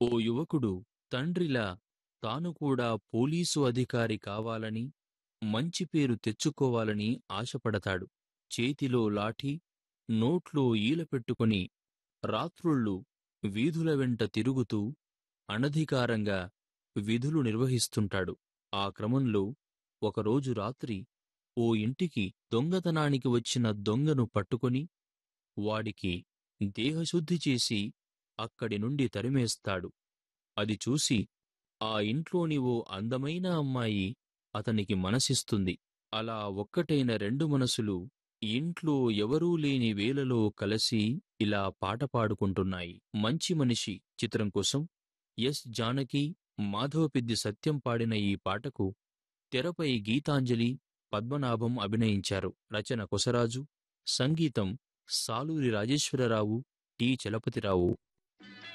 ఓ యువకుడు తండ్రిలా తాను కూడా పోలీసు అధికారి కావాలని మంచి పేరు తెచ్చుకోవాలని ఆశపడతాడు చేతిలో లాఠీ నోట్లో ఈల పెట్టుకుని రాత్రుళ్ళు వీధుల వెంట తిరుగుతూ అనధికారంగా విధులు నిర్వహిస్తుంటాడు ఆ క్రమంలో ఒకరోజు రాత్రి ఓ ఇంటికి దొంగతనానికి వచ్చిన దొంగను పట్టుకొని వాడికి దేహశుద్ధి చేసి అక్కడి నుండి తరిమేస్తాడు అది చూసి ఆ ఇంట్లోని ఓ అందమైన అమ్మాయి అతనికి మనసిస్తుంది అలా ఒక్కటైన రెండు మనసులు ఇంట్లో ఎవరూ లేని వేళలో కలిసి ఇలా పాట పాడుకుంటున్నాయి మంచి మనిషి చిత్రం కోసం ఎస్ జానకి మాధవపెద్ది సత్యం పాడిన ఈ పాటకు తెరపై గీతాంజలి పద్మనాభం అభినయించారు రచన కొసరాజు సంగీతం సాలూరి రాజేశ్వరరావు టి చలపతిరావు